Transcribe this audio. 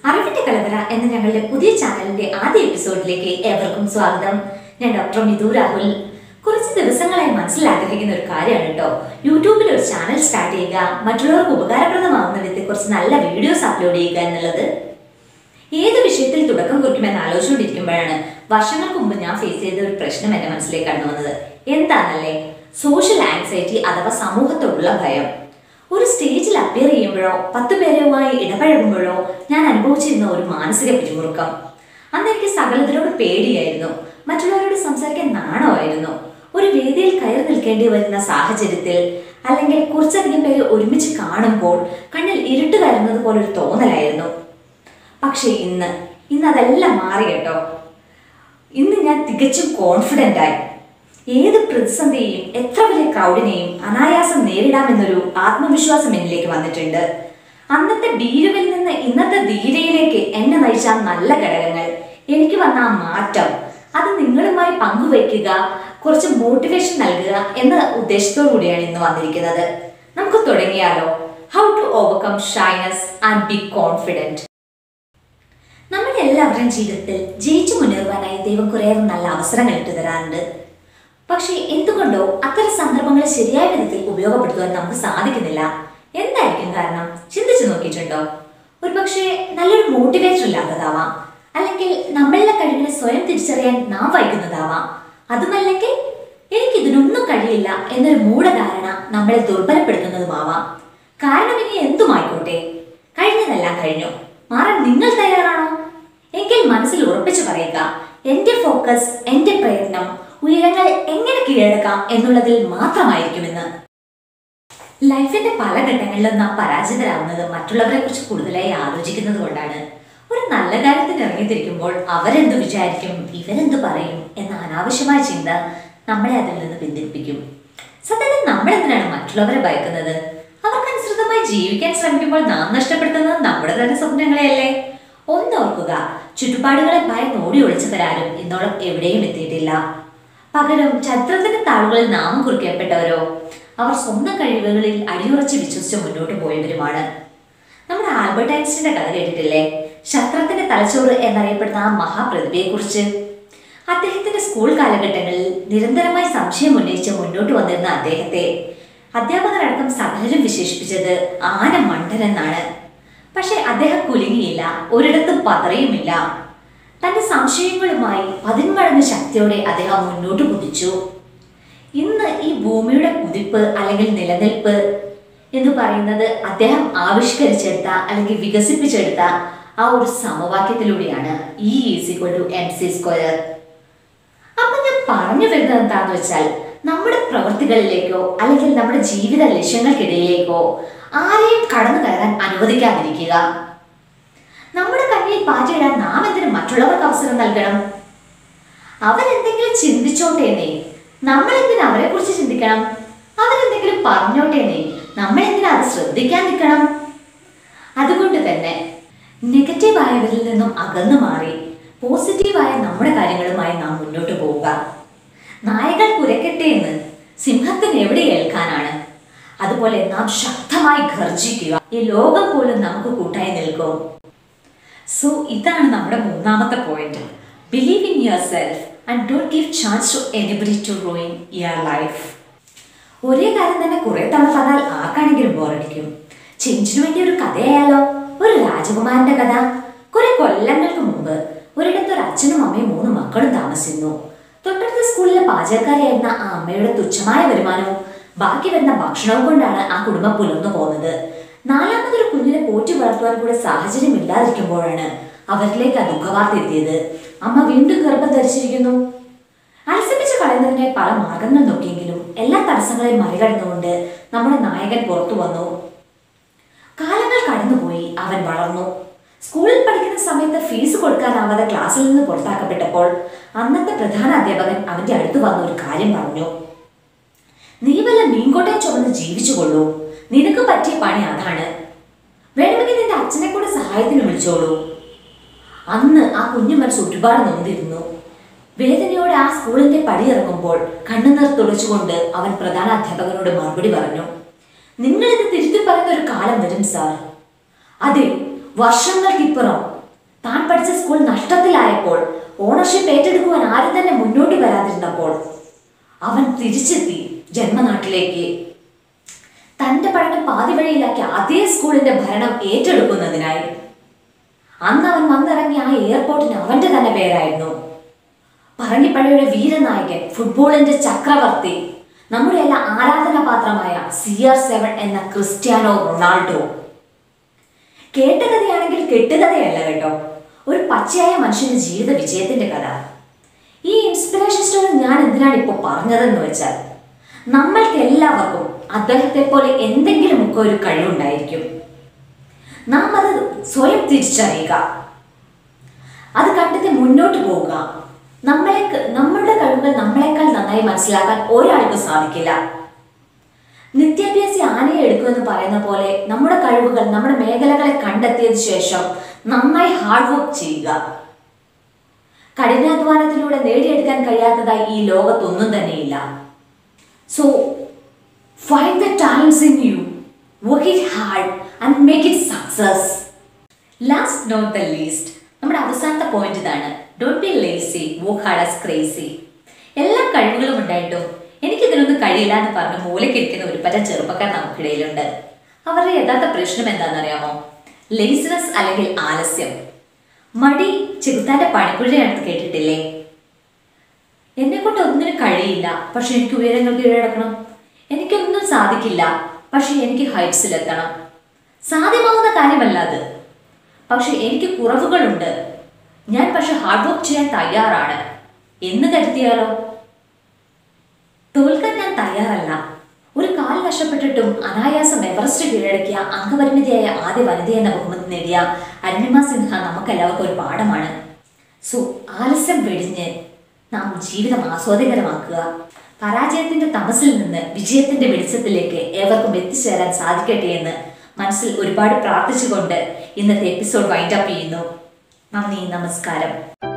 അറിവിന്റെ കലവറ എന്ന ഞങ്ങളുടെ പുതിയ ചാനലിന്റെ ആദ്യ എപ്പിസോഡിലേക്ക് ഏവർക്കും സ്വാഗതം ഞാൻ ഡോക്ടർ മിഥു രാഹുൽ കുറച്ച് ദിവസങ്ങളായി മനസ്സിലാഗ്രഹിക്കുന്ന ഒരു കാര്യമാണ് കേട്ടോ യൂട്യൂബിൽ ഒരു ചാനൽ സ്റ്റാർട്ട് ചെയ്യുക മറ്റുള്ളവർക്ക് ഉപകാരപ്രദമാകുന്ന വിധത്തിൽ കുറച്ച് നല്ല വീഡിയോസ് അപ്ലോഡ് ചെയ്യുക എന്നുള്ളത് ഏത് വിഷയത്തിൽ തുടക്കം കുറിക്കുമെന്ന് ആലോചിച്ചുകൊണ്ടിരിക്കുമ്പോഴാണ് വർഷങ്ങൾക്ക് മുമ്പ് ഞാൻ ഫേസ് ചെയ്ത ഒരു പ്രശ്നം എന്റെ മനസ്സിലേക്ക് കടന്നു വന്നത് എന്താണല്ലേ സോഷ്യൽ ആങ്സൈറ്റി അഥവാ സമൂഹത്തോടുള്ള ഭയം ഒരു സ്റ്റേജിൽ അപ്പിയർ ചെയ്യുമ്പോഴോ പത്ത് പേരുമായി ഇടപഴകുമ്പോഴോ ഞാൻ അനുഭവിച്ചിരുന്ന ഒരു മാനസിക പിരിമുറുക്കം അന്ന് എനിക്ക് സകലത്തിനോട് പേടിയായിരുന്നു മറ്റുള്ളവരോട് സംസാരിക്കാൻ നാണമായിരുന്നു ഒരു വേദിയിൽ കയറി നിൽക്കേണ്ടി വരുന്ന സാഹചര്യത്തിൽ അല്ലെങ്കിൽ കുറച്ചധികം പേര് ഒരുമിച്ച് കാണുമ്പോൾ കണ്ണിൽ ഇരുട്ട് കയറുന്നത് പോലെ ഒരു തോന്നലായിരുന്നു പക്ഷേ ഇന്ന് ഇന്ന് അതെല്ലാം മാറി കേട്ടോ ഇന്ന് ഞാൻ തികച്ചും കോൺഫിഡൻ്റ് ആയി ഏത് പ്രതിസന്ധിയെയും എത്ര വലിയ ക്രൗഡിനെയും അനായാസം നേരിടാമെന്നൊരു ആത്മവിശ്വാസം എന്നിലേക്ക് വന്നിട്ടുണ്ട് അന്നത്തെ ഭീരുവിൽ നിന്ന് ഇന്നത്തെ ധീരയിലേക്ക് എന്നെ നയിച്ച ആ നല്ല ഘടകങ്ങൾ എനിക്ക് വന്ന ആ മാറ്റം അത് നിങ്ങളുമായി പങ്കുവയ്ക്കുക കുറച്ച് മോട്ടിവേഷൻ നൽകുക എന്ന ഉദ്ദേശത്തോടു കൂടിയാണ് ഇന്ന് വന്നിരിക്കുന്നത് നമുക്ക് തുടങ്ങിയാലോ how to overcome shyness and be confident നമ്മുടെ എല്ലാവരുടെയും ജീവിതത്തിൽ ജയിച്ചു മുന്നേറുവാനായി ദൈവം കുറേയേറെ നല്ല അവസരങ്ങൾ ഇട്ടു തരാറുണ്ട് പക്ഷേ എന്തുകൊണ്ടോ അത്തരം സന്ദർഭങ്ങളെ ശരിയായ വിധത്തിൽ ഉപയോഗപ്പെടുത്തുവാൻ നമുക്ക് സാധിക്കുന്നില്ല എന്തായിരിക്കും കാരണം ചിന്തിച്ചു നോക്കിയിട്ടുണ്ടോ ഒരുപക്ഷെ നല്ലൊരു മോട്ടിവേറ്റർ ഇല്ലാത്തതാവാം അല്ലെങ്കിൽ നമ്മളുടെ കഴിവിനെ സ്വയം തിരിച്ചറിയാൻ നാം വൈകുന്നതാവാം അതുമല്ലെങ്കിൽ എനിക്ക് ഇതിനൊന്നും കഴിയില്ല എന്നൊരു മൂഢധാരണ നമ്മളെ ദുർബലപ്പെടുത്തുന്നതുമാവാം കാരണം ഇനി എന്തുമായിക്കോട്ടെ കഴിഞ്ഞതെല്ലാം കഴിഞ്ഞു മാറാൻ നിങ്ങൾ തയ്യാറാണോ എങ്കിൽ മനസ്സിൽ ഉറപ്പിച്ചു പറയുക എന്റെ ഫോക്കസ് എന്റെ പ്രയത്നം ഉയരങ്ങൾ എങ്ങനെ കീഴടക്കാം എന്നുള്ളതിൽ മാത്രമായിരിക്കുമെന്ന് ലൈഫിന്റെ പല ഘട്ടങ്ങളിലും നാം പരാജിതരാകുന്നത് മറ്റുള്ളവരെ കുറിച്ച് കൂടുതലായി ആലോചിക്കുന്നത് കൊണ്ടാണ് ഒരു നല്ല കാര്യത്തിന് ഇറങ്ങിത്തിരിക്കുമ്പോൾ അവരെന്ത് വിചാരിക്കും ഇവരെന്ത് പറയും എന്ന അനാവശ്യമായ ചിന്ത നമ്മളെ അതിൽ നിന്ന് പിന്തിരിപ്പിക്കും സത്യത്തിൽ നമ്മൾ എന്തിനാണ് മറ്റുള്ളവരെ ഭയക്കുന്നത് അവർക്കനുസൃതമായി ജീവിക്കാൻ ശ്രമിക്കുമ്പോൾ നാം നഷ്ടപ്പെടുത്തുന്നത് നമ്മുടെ തന്നെ സ്വപ്നങ്ങളെയല്ലേ ഒന്നോർക്കുക ചുറ്റുപാടുകളെ ഭയം ഓടി ഒളിച്ചവരാരും ഇന്നോളം എവിടെയും എത്തിയിട്ടില്ല പകരം ചരിത്രത്തിന്റെ താളുകളിൽ നാമം കുറിക്കപ്പെട്ടവരോ അവർ സ്വന്തം കഴിവുകളിൽ അടിയുറച്ച് വിശ്വസിച്ച് മുന്നോട്ട് പോയവരുമാണ് നമ്മുടെ ആൽബർട്ട് ഐൻസ്റ്റീന്റെ കഥ കേട്ടിട്ടില്ലേ ശസ്ത്രത്തിന്റെ തലച്ചോറ് എന്നറിയപ്പെടുന്ന ആ മഹാപ്രതിഭയെ കുറിച്ച് അദ്ദേഹത്തിന്റെ സ്കൂൾ കാലഘട്ടങ്ങളിൽ നിരന്തരമായി സംശയം ഉന്നയിച്ച് മുന്നോട്ട് വന്നിരുന്ന അദ്ദേഹത്തെ അധ്യാപകരടക്കം സകലരും വിശേഷിപ്പിച്ചത് ആന മണ്ടൻ എന്നാണ് പക്ഷെ അദ്ദേഹം കുലുങ്ങിയില്ല ഒരിടത്തും പതറിയുമില്ല തന്റെ സംശയങ്ങളുമായി പതിന്മടങ്ങ് ശക്തിയോടെ അദ്ദേഹം മുന്നോട്ട് കുതിച്ചു ഇന്ന് ഈ ഭൂമിയുടെ കുതിപ്പ് അല്ലെങ്കിൽ നിലനിൽപ്പ് എന്ന് പറയുന്നത് അദ്ദേഹം ആവിഷ്കരിച്ചെടുത്ത അല്ലെങ്കിൽ വികസിപ്പിച്ചെടുത്ത ആ ഒരു സമവാക്യത്തിലൂടെയാണ് E is equal to M C square അപ്പൊ ഞാൻ പറഞ്ഞു വരുന്നത് എന്താന്ന് വെച്ചാൽ നമ്മുടെ പ്രവൃത്തികളിലേക്കോ അല്ലെങ്കിൽ നമ്മുടെ ജീവിത ലക്ഷ്യങ്ങൾക്കിടയിലേക്കോ ആരെയും കടന്നു കയറാൻ അനുവദിക്കാതിരിക്കുക നമ്മുടെ കണ്ണിൽ പാറ്റയിടാൻ നാം എന്തിനു മറ്റുള്ളവർക്ക് അവസരം നൽകണം അവരെന്തെങ്കിലും ചിന്തിച്ചോട്ടേന്നേ നമ്മൾ എന്തിനാ അവരെ കുറിച്ച് ചിന്തിക്കണം അവരെന്തെങ്കിലും പറഞ്ഞോട്ടേന്നേ നമ്മൾ എന്തിനാ അത് ശ്രദ്ധിക്കാൻ നിൽക്കണം അതുകൊണ്ട് തന്നെ നെഗറ്റീവായവരിൽ നിന്നും അകന്നു മാറി പോസിറ്റീവായ നമ്മുടെ കാര്യങ്ങളുമായി നാം മുന്നോട്ട് പോവുക നായകൾ കുരക്കട്ടെ എന്ന് സിംഹത്തിന് എവിടെ ഏൽക്കാനാണ് അതുപോലെ നാം ശക്തമായി ഗർജിക്കുക ഈ ലോകം പോലും നമുക്ക് കൂട്ടായി നിൽക്കും സോ ഇതാണ് നമ്മുടെ മൂന്നാമത്തെ point believe in yourself and don't give chance to anybody to ruin your life ഒരേ കാര്യം തന്നെ കുറെ തവണ പറഞ്ഞാൽ ആർക്കാണെങ്കിലും ബോറടിക്കും ചേഞ്ചിനു വേണ്ടി ഒരു കഥയായാലോ ഒരു രാജകുമാരന്റെ കഥ കുറെ കൊല്ലങ്ങൾക്ക് മുമ്പ് ഒരിടത്ത് ഒരു അച്ഛനും അമ്മയും മൂന്ന് മക്കളും താമസിക്കുന്നു തൊട്ടടുത്ത സ്കൂളിലെ പാചകക്കാരിയായിരുന്ന ആ അമ്മയുടെ തുച്ഛമായ വരുമാനവും ബാക്കി വരുന്ന ഭക്ഷണവും കൊണ്ടാണ് ആ കുടുംബം പുലർന്നു പോകുന്നത് നാലാമതൊരു കുഞ്ഞിനെ പോറ്റി വളർത്തുവാൻ കൂടെ സാഹചര്യം ഇല്ലാതിരിക്കുമ്പോഴാണ് അവരിലേക്ക് ആ ദുഃഖവാർത്ത എത്തിയത് അമ്മ വീണ്ടും ഗർഭം ധരിച്ചിരിക്കുന്നു അലസപ്പിച്ച് കളയുന്നതിനായി പല മാർഗങ്ങൾ നോക്കിയെങ്കിലും എല്ലാ തടസ്സങ്ങളെയും മറികടന്നുകൊണ്ട് നമ്മുടെ നായകൻ പുറത്തു വന്നു കാലങ്ങൾ കടന്നുപോയി അവൻ വളർന്നു സ്കൂളിൽ പഠിക്കുന്ന സമയത്ത് ഫീസ് കൊടുക്കാനാവാതെ ക്ലാസ്സിൽ നിന്ന് പുറത്താക്കപ്പെട്ടപ്പോൾ അന്നത്തെ പ്രധാന അധ്യാപകൻ അവന്റെ അടുത്ത് വന്ന ഒരു കാര്യം പറഞ്ഞു നീ വല്ല മീൻകോട്ടയം ചുമന്ന് ജീവിച്ചുകൊള്ളൂ നിനക്ക് പറ്റിയ പണി അതാണ് വേണമെങ്കിൽ നിന്റെ അച്ഛനെ കൂടെ സഹായത്തിന് വിളിച്ചോളൂ അന്ന് ആ കുഞ്ഞു മനസ്സ് ഒരുപാട് നൊന്തിരുന്നു വേദനയോടെ ആ സ്കൂളിന്റെ പടിയിറങ്ങുമ്പോൾ കണ്ണുനീർ തുടച്ചുകൊണ്ട് അവൻ പ്രധാന അധ്യാപകനോട് മറുപടി പറഞ്ഞു നിങ്ങൾ ഇത് തിരുത്തി പറയുന്ന ഒരു കാലം വരും സാർ അതെ വർഷങ്ങൾക്കിപ്പുറം താൻ പഠിച്ച സ്കൂൾ നഷ്ടത്തിലായപ്പോൾ ഓണർഷിപ്പ് ഏറ്റെടുക്കുവാൻ ആരും തന്നെ മുന്നോട്ട് വരാതിരുന്നപ്പോൾ അവൻ തിരിച്ചെത്തി ജന്മനാട്ടിലേക്ക് തന്റെ പഠനം പാതി വഴിയിലാക്കി അതേ സ്കൂളിന്റെ ഭരണം ഏറ്റെടുക്കുന്നതിനായി അന്ന് അവൻ വന്നിറങ്ങിയ ആ എയർപോർട്ടിന് അവന്റെ തന്നെ പേരായിരുന്നു പറങ്കിപ്പള്ളിയുടെ വീരനായകൻ ഫുട്ബോളിന്റെ ചക്രവർത്തി നമ്മുടെ എല്ലാം ആരാധനാപാത്രമായ സി ആർ സെവൻ എന്ന ക്രിസ്ത്യാനോ റൊണാൾഡോ കേട്ടുകഥയാണെങ്കിൽ കെട്ടുകഥയല്ല കേട്ടോ ഒരു പച്ചയായ മനുഷ്യന്റെ ജീവിത വിജയത്തിന്റെ കഥ ഈ ഇൻസ്പിറേഷൻ സ്റ്റോറി ഞാൻ എന്തിനാണ് ഇപ്പോൾ പറഞ്ഞതെന്ന് വെച്ചാൽ നമ്മൾക്ക് എല്ലാവർക്കും അദ്ദേഹത്തെ പോലെ എന്തെങ്കിലുമൊക്കെ ഒരു കഴിവുണ്ടായിരിക്കും നാം അത് സ്വയം തിരിച്ചറിയുക അത് കണ്ടെത്തി മുന്നോട്ട് പോവുക നമ്മളെ നമ്മളുടെ കഴിവുകൾ നമ്മളെക്കാൾ നന്നായി മനസ്സിലാക്കാൻ ഒരാൾക്കും സാധിക്കില്ല നിത്യാഭ്യാസി ആനയെ എടുക്കുമെന്ന് പറയുന്ന പോലെ നമ്മുടെ കഴിവുകൾ നമ്മുടെ മേഖലകളെ കണ്ടെത്തിയതിനു ശേഷം നന്നായി ഹാർഡ് വർക്ക് ചെയ്യുക കഠിനാധ്വാനത്തിലൂടെ നേടിയെടുക്കാൻ കഴിയാത്തതായി ഈ ലോകത്തൊന്നും തന്നെയില്ല so find the talents in you work it hard and make it success last not the least നമ്മുടെ അവസാനത്തെ പോയിന്റ് ഇതാണ് don't be lazy work hard as crazy എല്ലാ കഴിവുകളും ഉണ്ടായിട്ടും എനിക്കിതിനൊന്നും കഴിയില്ല എന്ന് പറഞ്ഞ് മൂലക്കിരിക്കുന്ന ഒരു പറ്റ ചെറുപ്പക്കാർ നമുക്കിടയിലുണ്ട് അവരുടെ യഥാർത്ഥ പ്രശ്നം എന്താണെന്നറിയാമോ ലേസിനെസ് അല്ലെങ്കിൽ ആലസ്യം മടി ചെറുത്താന്റെ പണിക്കുഴിയാണെന്ന് കേട്ടിട്ടില്ലേ എന്നെ കൊണ്ട് ഒന്നിനും കഴിയില്ല പക്ഷെ എനിക്ക് ഉയരങ്ങൾ കീഴടക്കണം എനിക്കൊന്നും സാധിക്കില്ല പക്ഷെ എനിക്ക് ഹൈറ്റ്സിലെത്തണം സാധ്യമാവുന്ന കാര്യമല്ല അത് പക്ഷെ എനിക്ക് കുറവുകളുണ്ട് ഞാൻ പക്ഷെ ഹാർഡ് വർക്ക് ചെയ്യാൻ തയ്യാറാണ് എന്ന് കരുതിയാലോ തോൽക്കാൻ ഞാൻ തയ്യാറല്ല ഒരു കാൽ നഷ്ടപ്പെട്ടിട്ടും അനായാസം എവറസ്റ്റ് കീഴടക്കിയ അംഗപരിമിതിയായ ആദ്യ വനിത എന്ന ബഹുമതി നേടിയ അരുണിമ സിൻഹ നമുക്കെല്ലാവർക്കും ഒരു പാഠമാണ് സോ ആലസ്യം വെടിഞ്ഞ് നാം ജീവിതം ആസ്വാദ്യകരമാക്കുക പരാജയത്തിന്റെ തമസിൽ നിന്ന് വിജയത്തിന്റെ വെളിച്ചത്തിലേക്ക് ഏവർക്കും എത്തിച്ചേരാൻ സാധിക്കട്ടെ എന്ന് മനസ്സിൽ ഒരുപാട് പ്രാർത്ഥിച്ചുകൊണ്ട് ഇന്നത്തെ എപ്പിസോഡ് വൈൻഡ് അപ്പ് ചെയ്യുന്നു നന്ദി നമസ്കാരം